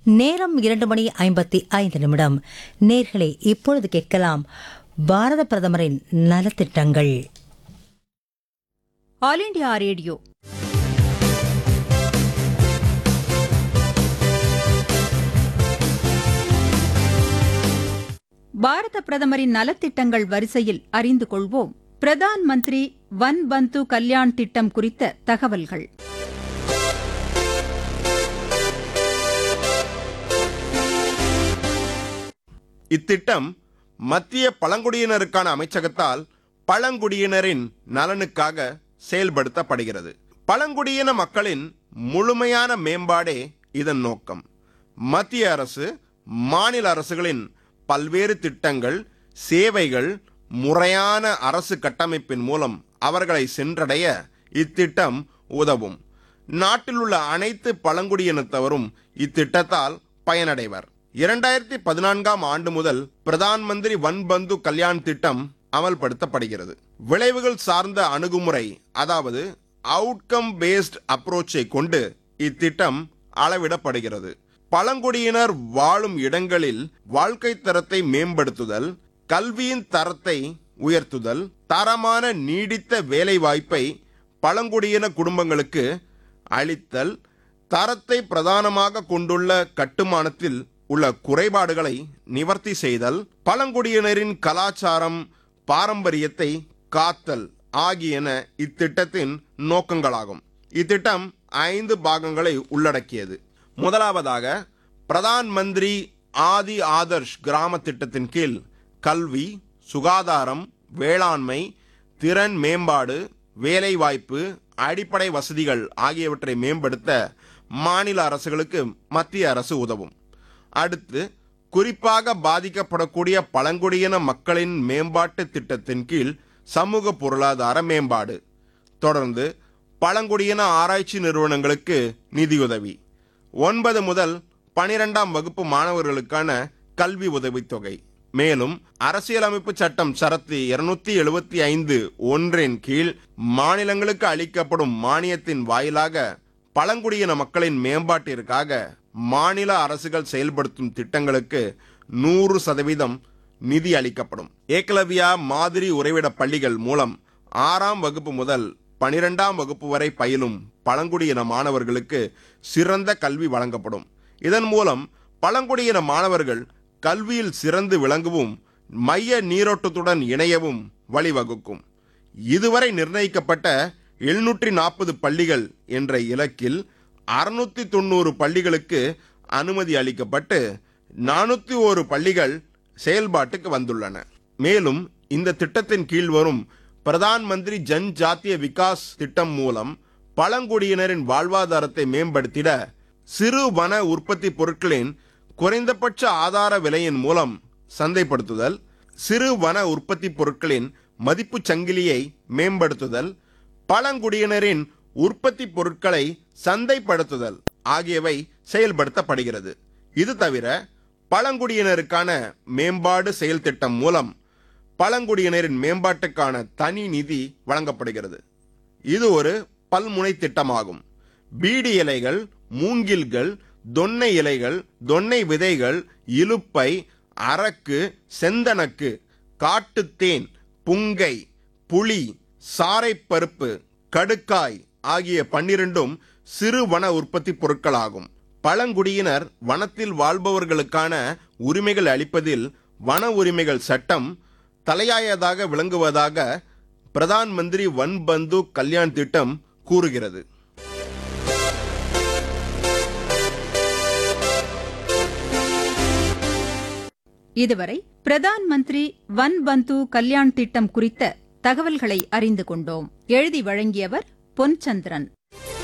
நேரம் இரண்டு மணி ஐம்பத்தி ஐந்து நிமிடம் நேர்களே இப்பொழுது கேட்கலாம் பாரத பிரதமரின் நலத்திட்டங்கள் ஆல் இண்டியா ரேடியோ பாரத பிரதமரின் நலத்திட்டங்கள் வரிசையில் அறிந்து கொள்வோம் பிரதான் மந்திரி வன் பந்து கல்யாண் திட்டம் குறித்த தகவல்கள் இத்திட்டம் மத்திய பழங்குடியினருக்கான அமைச்சகத்தால் பழங்குடியினரின் நலனுக்காக செயல்படுத்தப்படுகிறது பழங்குடியின மக்களின் முழுமையான மேம்பாடே இதன் நோக்கம் மத்திய அரசு மாநில அரசுகளின் பல்வேறு திட்டங்கள் சேவைகள் முறையான அரசு கட்டமைப்பின் மூலம் அவர்களை சென்றடைய இத்திட்டம் உதவும் நாட்டில் உள்ள அனைத்து பழங்குடியினத்தவரும் இத்திட்டத்தால் பயனடைவர் இரண்டாயிரத்தி பதினான்காம் ஆண்டு முதல் பிரதான் மந்திரி வன் பந்து கல்யாண் திட்டம் அமல்படுத்தப்படுகிறது விளைவுகள் சார்ந்த அணுகுமுறை அதாவது அவுட்கம் பேஸ்ட் அப்ரோச்சை கொண்டு இத்திட்டம் அளவிடப்படுகிறது பழங்குடியினர் வாழும் இடங்களில் வாழ்க்கை தரத்தை மேம்படுத்துதல் கல்வியின் தரத்தை உயர்த்துதல் தரமான நீடித்த வேலைவாய்ப்பை பழங்குடியின குடும்பங்களுக்கு அளித்தல் தரத்தை பிரதானமாக கொண்டுள்ள கட்டுமானத்தில் உள்ள குறைபாடுகளை நிவர்த்தி செய்தல் பழங்குடியினரின் கலாச்சாரம் பாரம்பரியத்தை காத்தல் ஆகியன இத்திட்டத்தின் நோக்கங்களாகும் இத்திட்டம் ஐந்து பாகங்களை உள்ளடக்கியது முதலாவதாக பிரதான் மந்திரி ஆதி ஆதர்ஷ் கிராம திட்டத்தின் கீழ் கல்வி சுகாதாரம் வேளாண்மை திறன் மேம்பாடு வேலைவாய்ப்பு அடிப்படை வசதிகள் ஆகியவற்றை மேம்படுத்த மாநில அரசுகளுக்கு மத்திய அரசு உதவும் அடுத்து குறிப்பாக பாதிக்கப்படக்கூடிய பழங்குடியின மக்களின் மேம்பாட்டு திட்டத்தின் கீழ் சமூக பொருளாதார மேம்பாடு தொடர்ந்து பழங்குடியின ஆராய்ச்சி நிறுவனங்களுக்கு நிதியுதவி ஒன்பது முதல் பனிரெண்டாம் வகுப்பு மாணவர்களுக்கான கல்வி உதவித்தொகை மேலும் அரசியலமைப்பு சட்டம் சரத்து இருநூத்தி எழுபத்தி ஐந்து ஒன்றின் கீழ் மாநிலங்களுக்கு அளிக்கப்படும் மானியத்தின் வாயிலாக பழங்குடியின மக்களின் மேம்பாட்டிற்காக மாநில அரசுகள் செயல்படுத்தும் திட்டங்களுக்கு நூறு சதவீதம் நிதி அளிக்கப்படும் ஏகலவ்யா மாதிரி உறைவிட பள்ளிகள் மூலம் ஆறாம் வகுப்பு முதல் பனிரெண்டாம் வகுப்பு வரை பயிலும் பழங்குடியின மாணவர்களுக்கு சிறந்த கல்வி வழங்கப்படும் இதன் மூலம் பழங்குடியின மாணவர்கள் கல்வியில் சிறந்து விளங்கவும் மைய நீரோட்டத்துடன் இணையவும் வழிவகுக்கும் இதுவரை நிர்ணயிக்கப்பட்ட எழுநூற்றி நாற்பது பள்ளிகள் என்ற இலக்கில் அறுநூத்தி தொண்ணூறு பள்ளிகளுக்கு அனுமதி அளிக்கப்பட்டு நானூத்தி ஒரு பள்ளிகள் செயல்பாட்டுக்கு வந்துள்ளன மேலும் இந்த திட்டத்தின் கீழ் வரும் பிரதான் மந்திரி ஜன் ஜாத்திய விகாஸ் திட்டம் மூலம் பழங்குடியினரின் வாழ்வாதாரத்தை மேம்படுத்திட சிறு வன உற்பத்தி பொருட்களின் குறைந்தபட்ச ஆதார விலையின் மூலம் சந்தைப்படுத்துதல் சிறு வன உற்பத்தி பொருட்களின் மதிப்புச் சங்கிலியை மேம்படுத்துதல் பழங்குடியினரின் உற்பத்தி பொருட்களை சந்தைப்படுத்துதல் ஆகியவை செயல்படுத்தப்படுகிறது இது தவிர பழங்குடியினருக்கான மேம்பாடு செயல் திட்டம் மூலம் பழங்குடியினரின் மேம்பாட்டுக்கான தனி நிதி வழங்கப்படுகிறது இது ஒரு பல்முனை திட்டமாகும் பீடி இலைகள் மூங்கில்கள் தொன்னை இலைகள் தொன்னை விதைகள் இலுப்பை அரக்கு செந்தனக்கு காட்டுத்தேன் புங்கை புளி சாரைப்பருப்பு கடுக்காய் ஆகிய பன்னிரண்டும் சிறு வன உற்பத்தி பொருட்களாகும் பழங்குடியினர் வனத்தில் வாழ்பவர்களுக்கான உரிமைகள் அளிப்பதில் வன உரிமைகள் சட்டம் தலையாயதாக விளங்குவதாக பிரதான் மந்திரி வன் பந்து கல்யாண் திட்டம் கூறுகிறது இதுவரை பிரதான் மந்திரி வன் பந்து கல்யாண் திட்டம் குறித்த தகவல்களை அறிந்து கொண்டோம் எழுதி வழங்கியவர் பொன்சந்திரன்